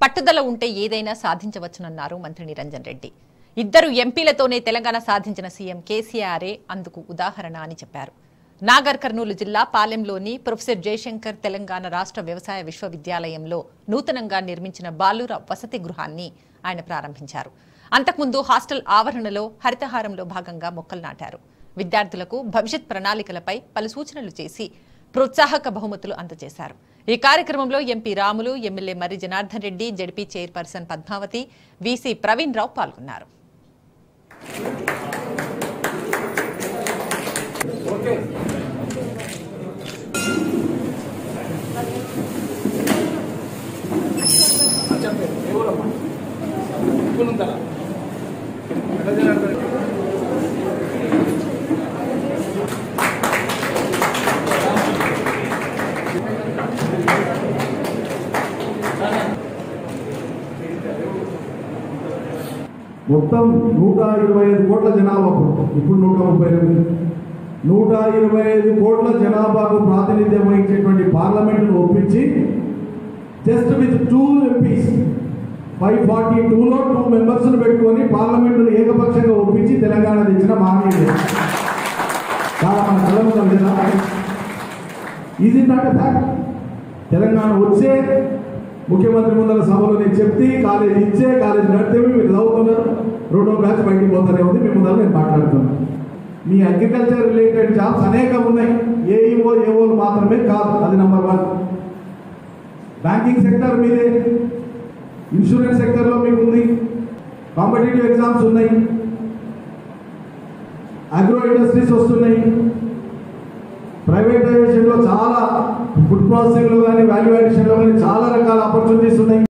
పట్టుదల ఉంటే ఏదైనా సాధించవచ్చునన్నారు మంత్రి నిరంజన్ రెడ్డి ఇద్దరు ఎంపీలతోనే తెలంగాణ సాధించిన సీఎం కేసీఆరే అందుకు ఉదాహరణ అని చెప్పారు నాగర్ కర్నూలు జిల్లా పాలెంలోని ప్రొఫెసర్ జయశంకర్ తెలంగాణ రాష్ట్ర వ్యవసాయ విశ్వవిద్యాలయంలో నూతనంగా నిర్మించిన బాలుర వసతి గృహాన్ని ఆయన ప్రారంభించారు అంతకుముందు హాస్టల్ ఆవరణలో హరితహారంలో భాగంగా మొక్కలు నాటారు విద్యార్థులకు భవిష్యత్ ప్రణాళికలపై పలు సూచనలు చేసి ప్రోత్సాహక బహుమతులు అందజేశారు ఈ కార్యక్రమంలో MP Ramulu MLA Marri Janardhan Reddy ZP chairperson Padmavathi VC Praveen Rao పాల్గొన్నారు మొత్తం నూట ఇరవై ఐదు కోట్ల జనాభా అప్పుడు. ఇప్పుడు నూట ముప్పై ఎనిమిది నూట ఇరవై ఐదు కోట్ల జనాభాకు ప్రాతినిధ్యం వహించేటువంటి పార్లమెంటును ఒప్పించి just with two MPs five forty టూలో టూ మెంబర్స్ను పెట్టుకొని పార్లమెంటును ఏకపక్షంగా ఒప్పించి తెలంగాణ తెచ్చిన మహనీయుడు చాలా మన కళ కదా ఈజీ నాట్ ఫ్యాక్ట్ తెలంగాణ వచ్చే ముఖ్యమంత్రి ముందర సభలో నేను చెప్తే కాలేజ్ ఇచ్చే కాలేజ్ నడితే మీరు చదువుతున్నారు రెండో బ్రాంచ్ బయటికి పోతానే ఉంది మీ ముందర నేను మాట్లాడుతున్నాను మీ అగ్రికల్చర్ రిలేటెడ్ జాబ్స్ అనేకం ఉన్నాయి ఏఈఓ ఏఓలు మాత్రమే కాదు అది నెంబర్ వన్ బ్యాంకింగ్ సెక్టర్ మీదే ఇన్సూరెన్స్ సెక్టర్లో మీకు ఉంది కాంపిటేటివ్ ఎగ్జామ్స్ ఉన్నాయి అగ్రో ఇండస్ట్రీస్ వస్తున్నాయి ప్రైవేటైజేషన్లో చాలా ఫుడ్ ప్రాసెసింగ్లో కానీ వాల్యూ అడిషన్లో కానీ చాలా రకాల ఆపర్చునిటీస్ ఉన్నాయి